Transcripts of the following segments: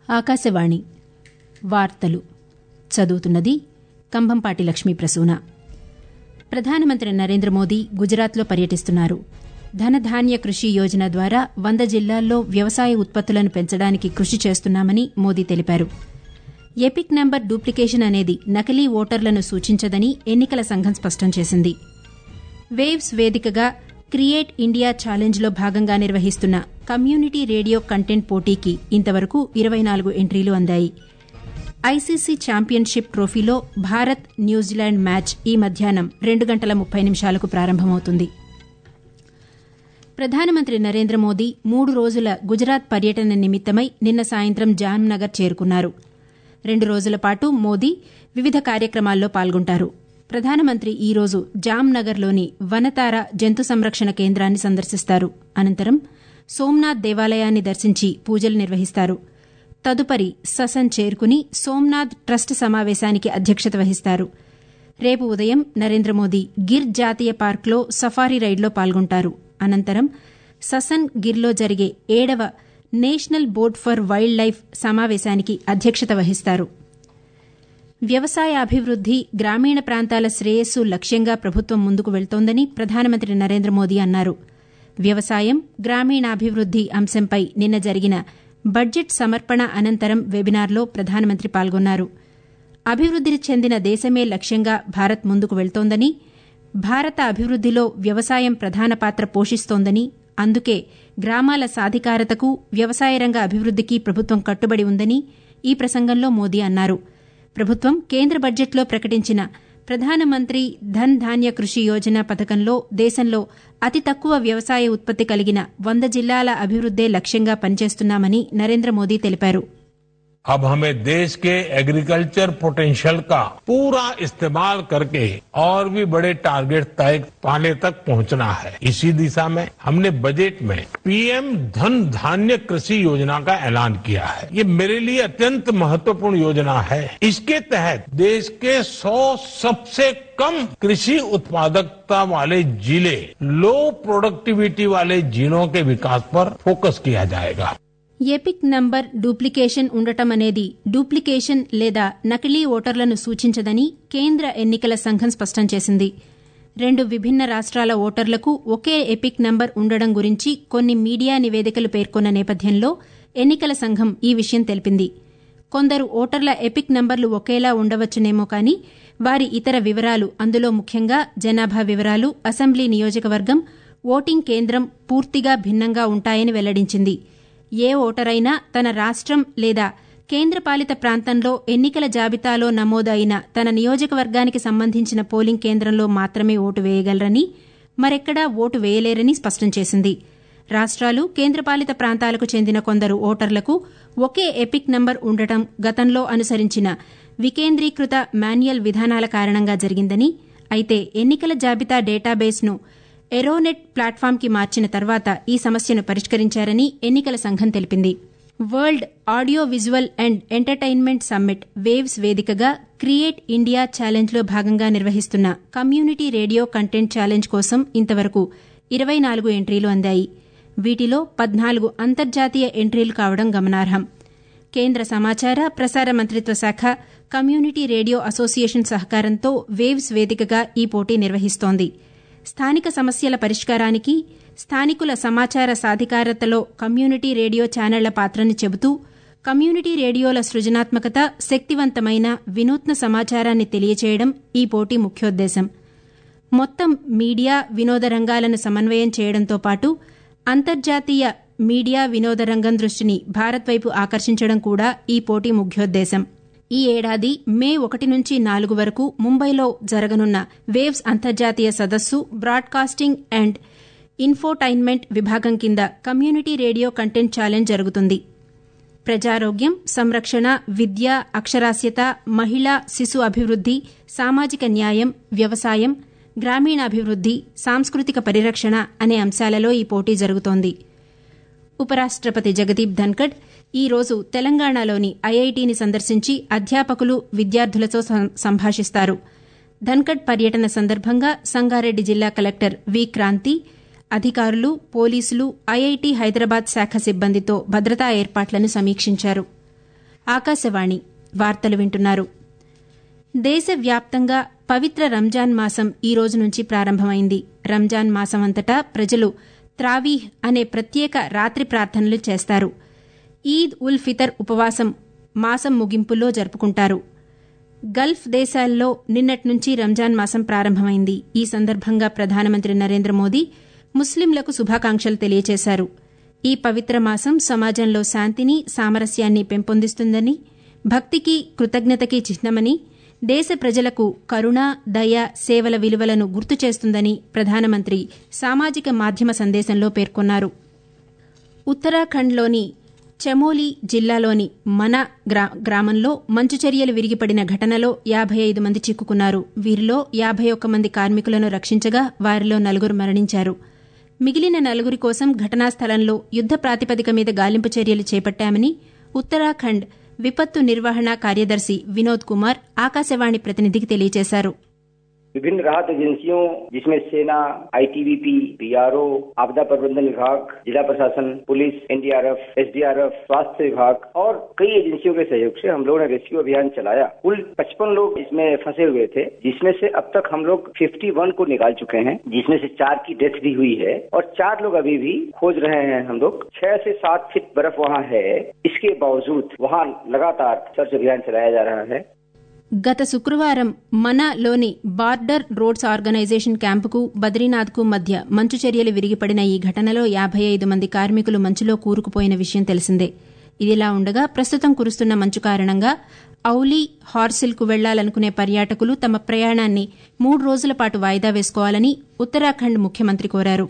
ఆకాశవాణి వార్తలు చదువుతున్నది కంభంపాటి లక్ష్మీ ప్రసూన ప్రధానమంత్రి నరేంద్ర మోదీ గుజరాత్లో పర్యటిస్తున్నారు ధనధాన్య కృషి యోజన ద్వారా వంద జిల్లాల్లో వ్యవసాయ ఉత్పత్తులను పెంచడానికి కృషి చేస్తున్నామని మోదీ తెలిపారు ఎపిక్ నంబర్ డూప్లికేషన్ అనేది నకిలీ ఓటర్లను సూచించదని ఎన్నికల సంఘం స్పష్టం చేసింది వేవ్స్ వేదికగా క్రియేట్ ఇండియా ఛాలెంజ్లో భాగంగా నిర్వహిస్తున్న కమ్యూనిటీ రేడియో కంటెంట్ పోటీకి ఇంతవరకు ఇరవై నాలుగు ఎంట్రీలు అందాయి ఐసీసీ ఛాంపియన్షిప్ ట్రోఫీలో భారత్ న్యూజిలాండ్ మ్యాచ్ ఈ మధ్యాహ్నం రెండు గంటల ముప్పై నిమిషాలకు ప్రారంభమవుతుంది ప్రధానమంత్రి నరేంద్ర మోదీ మూడు రోజుల గుజరాత్ పర్యటన నిమిత్తమై నిన్న సాయంత్రం జామ్నగర్ చేరుకున్నారు రెండు రోజుల పాటు మోదీ వివిధ కార్యక్రమాల్లో పాల్గొంటారు ప్రధానమంత్రి ఈ రోజు జామ్నగర్లోని వనతార జంతు సంరక్షణ కేంద్రాన్ని సందర్శిస్తారు అనంతరం సోమ్నాథ్ దేవాలయాన్ని దర్శించి పూజలు నిర్వహిస్తారు తదుపరి ససన్ చేరుకుని సోమ్నాథ్ ట్రస్ట్ సమావేశానికి అధ్యక్షత వహిస్తారు రేపు ఉదయం నరేంద్ర మోదీ గిర్ జాతీయ పార్క్లో సఫారీ రైడ్లో పాల్గొంటారు అనంతరం ససన్ గిర్లో జరిగే ఏడవ national board for wildlife సమావేశానికి అధ్యక్షత వహిస్తారు వ్యవసాయ అభివృద్ది గ్రామీణ ప్రాంతాల శ్రేయస్సు లక్ష్యంగా ప్రభుత్వం ముందుకు వెళ్తోందని ప్రధానమంత్రి నరేంద్ర మోదీ అన్నారు వ్యవసాయం గ్రామీణాభివృద్ది అంశంపై నిన్న జరిగిన బడ్జెట్ సమర్పణ అనంతరం వెబినార్లో ప్రధానమంత్రి పాల్గొన్నారు అభివృద్ది చెందిన దేశమే లక్ష్యంగా భారత్ ముందుకు వెళ్తోందని భారత అభివృద్దిలో వ్యవసాయం ప్రధాన పాత్ర పోషిస్తోందని అందుకే గ్రామాల సాధికారతకు వ్యవసాయ రంగ అభివృద్దికి ప్రభుత్వం కట్టుబడి ఉందని ఈ ప్రసంగంలో మోదీ అన్నారు ప్రభుత్వం కేంద్ర బడ్జెట్లో ప్రకటించిన ప్రధానమంత్రి ధన్ ధాన్య కృషి యోజన పథకంలో దేశంలో అతి తక్కువ వ్యవసాయ ఉత్పత్తి కలిగిన వంద జిల్లాల అభివృద్దే లక్ష్యంగా పనిచేస్తున్నామని నరేంద్ర మోదీ తెలిపారు अब हमें देश के एग्रीकल्चर पोटेंशियल का पूरा इस्तेमाल करके और भी बड़े टारगेट तय पाने तक पहुंचना है इसी दिशा में हमने बजट में पीएम धन धान्य कृषि योजना का ऐलान किया है ये मेरे लिए अत्यंत महत्वपूर्ण योजना है इसके तहत देश के 100 सबसे कम कृषि उत्पादकता वाले जिले लो प्रोडक्टिविटी वाले जिलों के विकास पर फोकस किया जाएगा ఎపిక్ నంబర్ డూప్లికేషన్ ఉండటం అనేది డూప్లికేషన్ లేదా నకిలీ ఓటర్లను సూచించదని కేంద్ర ఎన్నికల సంఘం స్పష్టం చేసింది రెండు విభిన్న రాష్ట్రాల ఓటర్లకు ఒకే ఎపిక్ నంబర్ ఉండడం గురించి కొన్ని మీడియా నివేదికలు పేర్కొన్న నేపథ్యంలో ఎన్నికల సంఘం ఈ విషయం తెలిపింది కొందరు ఓటర్ల ఎపిక్ నంబర్లు ఒకేలా ఉండవచ్చునేమో కానీ వారి ఇతర వివరాలు అందులో ముఖ్యంగా జనాభా వివరాలు అసెంబ్లీ నియోజకవర్గం ఓటింగ్ కేంద్రం పూర్తిగా భిన్నంగా ఉంటాయని వెల్లడించింది ఏ ఓటరైనా తన రాష్టం లేదా కేంద్రపాలిత ప్రాంతంలో ఎన్నికల జాబితాలో నమోదు అయిన తన నియోజకవర్గానికి సంబంధించిన పోలింగ్ కేంద్రంలో మాత్రమే ఓటు వేయగలరని మరెక్కడా ఓటు వేయలేరని స్పష్టం చేసింది రాష్ట్రాలు కేంద్రపాలిత ప్రాంతాలకు చెందిన కొందరు ఓటర్లకు ఒకే ఎపిక్ నంబర్ ఉండటం గతంలో అనుసరించిన వికేంద్రీకృత మాన్యువల్ విధానాల కారణంగా జరిగిందని అయితే ఎన్నికల జాబితా డేటాబేస్ను ఎరోనెట్ ప్లాట్ఫామ్కి మార్చిన తర్వాత ఈ సమస్యను పరిష్కరించారని ఎన్నికల సంఘం తెలిపింది world audio visual and entertainment summit waves వేదికగా క్రియేట్ ఇండియా ఛాలెంజ్లో భాగంగా నిర్వహిస్తున్న కమ్యూనిటీ రేడియో కంటెంట్ ఛాలెంజ్ కోసం ఇంతవరకు ఇరవై నాలుగు ఎంట్రీలు అందాయి వీటిలో పద్నాలుగు అంతర్జాతీయ ఎంట్రీలు కావడం గమనార్హం కేంద్ర సమాచార ప్రసార మంత్రిత్వ శాఖ కమ్యూనిటీ రేడియో అసోసియేషన్ సహకారంతో వేవ్స్ వేదికగా ఈ పోటీ నిర్వహిస్తోంది స్థానిక సమస్యల పరిష్కారానికి స్థానికుల సమాచార సాధికారతలో కమ్యూనిటీ రేడియో ఛానళ్ల పాత్రని చెబుతూ కమ్యూనిటీ రేడియోల సృజనాత్మకత శక్తివంతమైన వినూత్న సమాచారాన్ని తెలియచేయడం ఈ పోటీ ముఖ్యోద్దేశం మొత్తం మీడియా వినోద రంగాలను సమన్వయం చేయడంతో పాటు అంతర్జాతీయ మీడియా వినోద రంగం దృష్టిని భారత్ వైపు ఆకర్షించడం కూడా ఈ పోటీ ముఖ్యోద్దేశం ఈ ఏడాది మే ఒకటి నుంచి నాలుగు వరకు ముంబైలో జరగనున్న వేవ్స్ అంతర్జాతీయ సదస్సు బ్రాడ్కాస్టింగ్ అండ్ ఇన్ఫోటైన్మెంట్ విభాగం కింద కమ్యూనిటీ రేడియో కంటెంట్ ఛాలెంజ్ జరుగుతుంది ప్రజారోగ్యం సంరక్షణ విద్య అక్షరాస్యత మహిళా శిశు అభివృద్ది సామాజిక న్యాయం వ్యవసాయం గ్రామీణాభివృద్ది సాంస్కృతిక పరిరక్షణ అనే అంశాలలో ఈ పోటీ జరుగుతోంది ఉపరాష్టపతి జగదీప్ ధన్కడ్ ఈ రోజు తెలంగాణలోని ఐఐటీని సందర్శించి అధ్యాపకులు విద్యార్థులతో సంభాషిస్తారు ధన్కడ్ పర్యటన సందర్భంగా సంగారెడ్డి జిల్లా కలెక్టర్ వి క్రాంతి అధికారులు పోలీసులు ఐఐటీ హైదరాబాద్ శాఖ సిబ్బందితో భద్రతా ఏర్పాట్లను సమీక్షించారు ఆకాశవాణి వార్తలు వింటున్నారు దేశవ్యాప్తంగా పవిత్ర రంజాన్ మాసం ఈ రోజు నుంచి ప్రారంభమైంది రంజాన్ మాసం అంతటా ప్రజలు త్రావీహ్ అనే ప్రత్యేక రాత్రి ప్రార్థనలు చేస్తారు ఈద్ ఉల్ ఫితర్ ఉపవాసం మాసం ముగింపులో జరుపుకుంటారు గల్ఫ్ దేశాల్లో నిన్నటి నుంచి రంజాన్ మాసం ప్రారంభమైంది ఈ సందర్భంగా ప్రధానమంత్రి నరేంద్ర మోదీ ముస్లింలకు శుభాకాంక్షలు తెలియజేశారు ఈ పవిత్ర మాసం సమాజంలో శాంతిని సామరస్యాన్ని పెంపొందిస్తుందని భక్తికి కృతజ్ఞతకి చిహ్నమని దేశ ప్రజలకు కరుణ దయ సేవల విలువలను గుర్తు చేస్తుందని ప్రధానమంత్రి సామాజిక మాధ్యమ సందేశంలో పేర్కొన్నారు ఉత్తరాఖండ్లోని చమోలి జిల్లాలోని మన గ్రామంలో మంచుచర్యలు విరిగిపడిన ఘటనలో యాబై ఐదు మంది చిక్కుకున్నారు వీరిలో యాబై ఒక్క మంది కార్మికులను రక్షించగా వారిలో నలుగురు మరణించారు మిగిలిన నలుగురి కోసం ఘటనా స్థలంలో యుద్ద ప్రాతిపదిక మీద గాలింపు చర్యలు చేపట్టామని ఉత్తరాఖండ్ విపత్తు నిర్వహణ కార్యదర్శి వినోద్ కుమార్ ఆకాశవాణి ప్రతినిధికి తెలియజేశారు विभिन्न राहत एजेंसियों जिसमें सेना आईटीबीपी बीआरओ आपदा प्रबंधन विभाग जिला प्रशासन पुलिस एनडीआरएफ एसडीआरएफ स्वास्थ्य विभाग और कई एजेंसियों के सहयोग से हम लोगों ने रेस्क्यू अभियान चलाया कुल पचपन लोग इसमें फंसे हुए थे जिसमें से अब तक हम लोग 51 को निकाल चुके हैं जिसमें से चार की डेथ भी हुई है और चार लोग अभी भी खोज रहे हैं हम लोग छह से सात फीट बर्फ वहाँ है इसके बावजूद वहाँ लगातार सर्च अभियान चलाया जा रहा है గత శుక్రవారం మనలోని బార్డర్ రోడ్స్ ఆర్గనైజేషన్ క్యాంపుకు బద్రీనాథ్కు మధ్య మంచు చర్యలు విరిగిపడిన ఈ ఘటనలో యాబై ఐదు మంది కార్మికులు మంచులో కూరుకుపోయిన విషయం తెలిసిందే ఇదిలా ఉండగా ప్రస్తుతం కురుస్తున్న మంచు కారణంగా ఔలీ హార్సిల్కు వెళ్లాలనుకునే పర్యాటకులు తమ ప్రయాణాన్ని మూడు రోజుల పాటు వాయిదా వేసుకోవాలని ఉత్తరాఖండ్ ముఖ్యమంత్రి కోరారు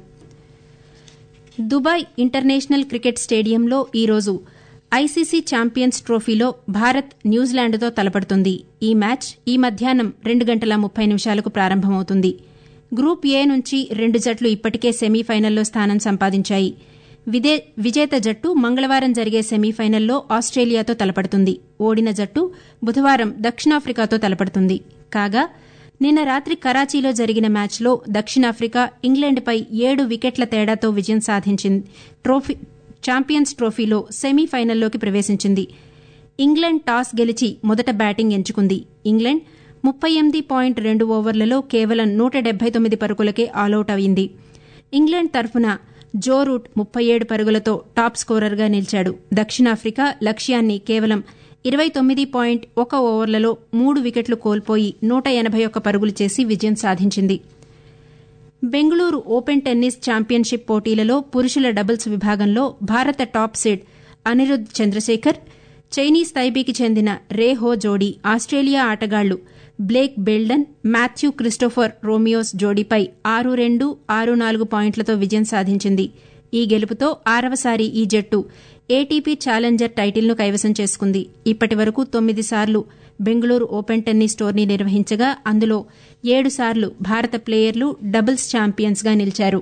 దుబాయ్ ఇంటర్నేషనల్ క్రికెట్ స్టేడియంలో ఈరోజు ఐసీసీ ఛాంపియన్స్ ట్రోఫీలో భారత్ న్యూజిలాండ్తో తలపడుతుంది ఈ మ్యాచ్ ఈ మధ్యాహ్నం రెండు గంటల ముప్పై నిమిషాలకు ప్రారంభమవుతుంది గ్రూప్ ఏ నుంచి రెండు జట్లు ఇప్పటికే సెమీఫైనల్లో స్థానం సంపాదించాయి విజేత జట్టు మంగళవారం జరిగే సెమీఫైనల్లో ఆస్ట్రేలియాతో తలపడుతుంది ఓడిన జట్టు బుధవారం దక్షిణాఫ్రికాతో తలపడుతుంది కాగా నిన్న రాత్రి కరాచీలో జరిగిన మ్యాచ్లో దక్షిణాఫ్రికా ఇంగ్లాండ్పై ఏడు వికెట్ల తేడాతో విజయం సాధించింది ట్రోఫీ ఛాంపియన్స్ ట్రోఫీలో సెమీఫైనల్లోకి ప్రవేశించింది ఇంగ్లాండ్ టాస్ గెలిచి మొదట బ్యాటింగ్ ఎంచుకుంది ఇంగ్లాండ్ ముప్పై ఎనిమిది పాయింట్ రెండు ఓవర్లలో కేవలం నూట డెబ్బై తొమ్మిది పరుగులకే ఆలౌట్ అయింది ఇంగ్లాండ్ తరఫున జో రూట్ ముప్పై ఏడు పరుగులతో టాప్ స్కోరర్గా నిలిచాడు దక్షిణాఫ్రికా లక్ష్యాన్ని కేవలం ఇరవై తొమ్మిది పాయింట్ ఒక ఓవర్లలో మూడు వికెట్లు కోల్పోయి నూట ఎనబై ఒక్క పరుగులు చేసి విజయం సాధించింది బెంగళూరు ఓపెన్ టెన్నిస్ ఛాంపియన్షిప్ పోటీలలో పురుషుల డబుల్స్ విభాగంలో భారత top seed Anirudh Chandrasekhar Chinese తైబీకి చెందిన రే హో జోడీ ఆస్ట్రేలియా ఆటగాళ్లు Blake Bellden Matthew Christopher Romios జోడీపై ఆరు రెండు ఆరు నాలుగు పాయింట్లతో విజయం సాధించింది ఈ గెలుపుతో ఆరవసారి ఈ జట్టు ఏటీపీ ఛాలెంజర్ టైటిల్ను కైవసం చేసుకుంది ఇప్పటి వరకు తొమ్మిది సార్లు బెంగళూరు ఓపెన్ టెన్నిస్ టోర్నీ నిర్వహించగా అందులో ఏడు సార్లు భారత ప్లేయర్లు డబుల్స్ ఛాంపియన్స్గా నిలిచారు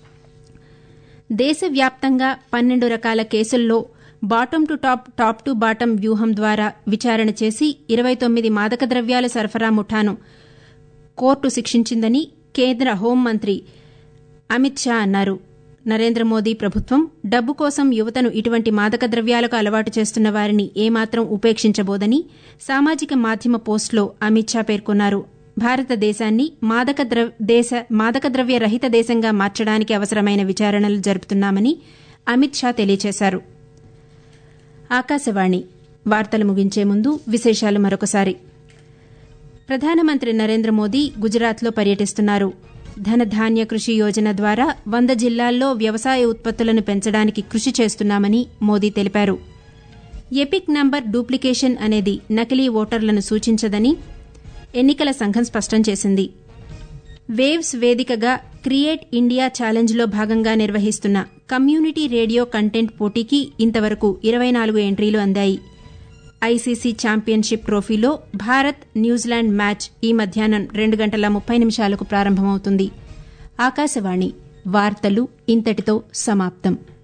దేశవ్యాప్తంగా పన్నెండు రకాల కేసుల్లో bottom to top top to bottom వ్యూహం ద్వారా విచారణ చేసి ఇరవై తొమ్మిది మాదక ద్రవ్యాల సరఫరా ముఠాను కోర్టు శిక్షించిందని కేంద్ర హోంమంత్రి అమిత్ షా అన్నారు నరేంద్ర మోదీ ప్రభుత్వం డబ్బు కోసం యువతను ఇటువంటి మాదక ద్రవ్యాలకు అలవాటు చేస్తున్న వారిని ఏమాత్రం ఉపేక్షించబోదని సామాజిక మాధ్యమ పోస్టులో అమిత్ షా పేర్కొన్నారు భారతదేశాన్ని మాదక దేశ మాదక ద్రవ్య రహిత దేశంగా మార్చడానికి అవసరమైన విచారణలు జరుపుతున్నామని అమిత్ షా తెలియజేశారు ఆకాశవాణి వార్తలు ముగించే ముందు విశేషాలు మరొకసారి ప్రధానమంత్రి నరేంద్ర మోదీ గుజరాత్లో పర్యటిస్తున్నారు ధనధాన్య కృషి యోజన ద్వారా వంద జిల్లాల్లో వ్యవసాయ ఉత్పత్తులను పెంచడానికి కృషి చేస్తున్నామని మోదీ తెలిపారు ఎపిక్ నంబర్ డూప్లికేషన్ అనేది నకిలీ ఓటర్లను సూచించదని ఎన్నికల సంఘం స్పష్టం చేసింది వేవ్స్ వేదికగా క్రియేట్ ఇండియా ఛాలెంజ్లో భాగంగా నిర్వహిస్తున్న కమ్యూనిటీ రేడియో కంటెంట్ పోటీకి ఇంతవరకు ఇరవై నాలుగు ఎంట్రీలు అందాయి ఐసీసీ ఛాంపియన్షిప్ ట్రోఫీలో భారత్ న్యూజిలాండ్ మ్యాచ్ ఈ మధ్యాహ్నం రెండు గంటల ముప్పై నిమిషాలకు ప్రారంభమవుతుంది ఆకాశవాణి వార్తలు ఇంతటితో సమాప్తం